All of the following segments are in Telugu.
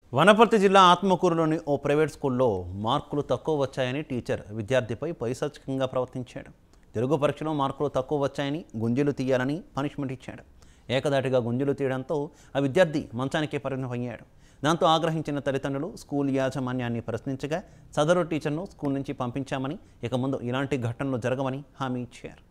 వనపర్తి జిల్లా ఆత్మకూరులోని ఓ ప్రైవేట్ స్కూల్లో మార్కులు తక్కువ వచ్చాయని టీచర్ విద్యార్థిపై పైశాచికంగా ప్రవర్తించాడు తెలుగు పరీక్షలో మార్కులు తక్కువ వచ్చాయని గుంజులు తీయాలని పనిష్మెంట్ ఇచ్చాడు ఏకదాటిగా గుంజులు తీయడంతో ఆ విద్యార్థి మంచానికే పరిణమయ్యాడు దాంతో ఆగ్రహించిన తల్లిదండ్రులు స్కూల్ యాజమాన్యాన్ని ప్రశ్నించగా సదరు టీచర్ను స్కూల్ నుంచి పంపించామని ఇక ముందు ఇలాంటి ఘటనలు జరగవని హామీ ఇచ్చారు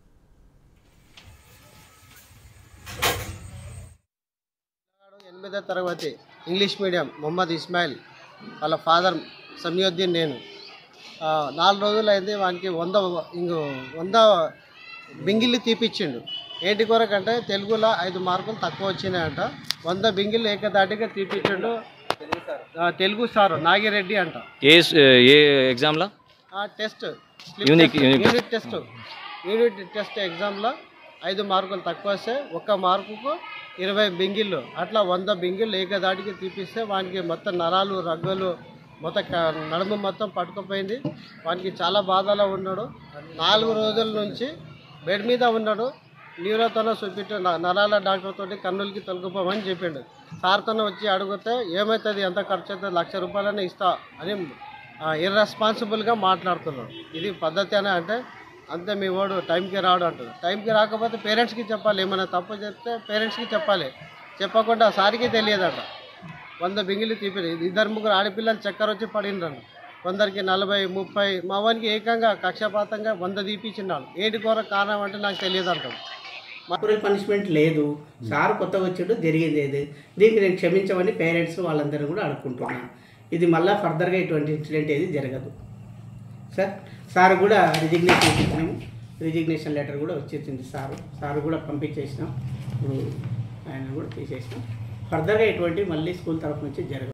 ఎనిమిదో తరగతి ఇంగ్లీష్ మీడియం మొహమ్మద్ ఇస్మాయిల్ వాళ్ళ ఫాదర్ సమీయుద్దీన్ నేను ఆ, నాలుగు రోజులు అయింది వానికి వంద ఇంక వంద బింగిళ్ళు తీపిచ్చిండు ఏంటి కొరకంటే తెలుగులో ఐదు మార్కులు తక్కువ వచ్చినాయంట వంద బింగిళ్ళు ఏకదాటిగా తీపిచ్చిండు ఆ, తెలుగు సారు నాగిరెడ్డి అంట ఏ స్- ఏ ఎగ్జామ్లా ఆ test unique unique unit test unit test ఎగ్జామ్లో ఐదు మార్కులు తక్కువ వస్తే ఒక్క మార్కుకు ఇరవై బింగిళ్ళు అట్లా వంద బింగిళ్ళు ఏకదాటికి తీపిస్తే వానికి మొత్తం నరాలు రగ్గలు మొత్తం క- నడుము మొత్తం పట్టుకుపోయింది వానికి చాలా బాధలో ఉన్నాడు నాలుగు రోజుల నుంచి బెడ్ మీద ఉన్నాడు న్యూరోతోనే చూపించు న- నరాల డాక్టర్ తోటి కన్నులకి తొలగిపోమని చెప్పిండు సార్తోనే వచ్చి అడిగితే ఏమవుతుంది ఎంత ఖర్చు అవుతుంది లక్ష రూపాయలనే ఇస్తా అని ఇర్రెస్పాన్సిబుల్గా మాట్లాడుతున్నాడు ఇది పద్ధతి అని అంటే అంతే మీ వాడు టైంకి రాడు అంటాడు టైంకి రాకపోతే పేరెంట్స్కి చెప్పాలి ఏమైనా తప్పు చెప్తే పేరెంట్స్కి చెప్పాలి చెప్పకుండా సారికి తెలియదట వంద బింగిలు తీపిరి ఇద్దరు ముగ్గురు ఆడపిల్లలు చక్కెర వచ్చి పడినరు కొందరికి నలభై ముప్పై మా వానికి ఏకంగా కక్షపాతంగా వంద తీపిచ్చిన్నాడు ఏంటి కూర కారణం అంటే నాకు తెలియదు అంటాడు కార్పొరేట్ పనిష్మెంట్ లేదు సార్ కొత్త వచ్చాడు జరిగింది ఇది దీనికి నేను క్షమించమని పేరెంట్స్ వాళ్ళందరూ కూడా అనుకుంటున్నాను ఇది మళ్ళీ ఫర్దర్గా ఇటువంటి ఇన్సిడెంట్ ఏది జరగదు సార్ సార్ కూడా రిజిగ్నేషన్ ఇచ్చినాము రిజిగ్నేషన్ లెటర్ కూడా వచ్చేసింది సారు సార్ కూడా పంపించేసినాం ఇప్పుడు ఆయన కూడా తీసేసినాం ఫర్దర్గా ఇటువంటి మళ్ళీ స్కూల్ తరఫు నుంచి జరగదు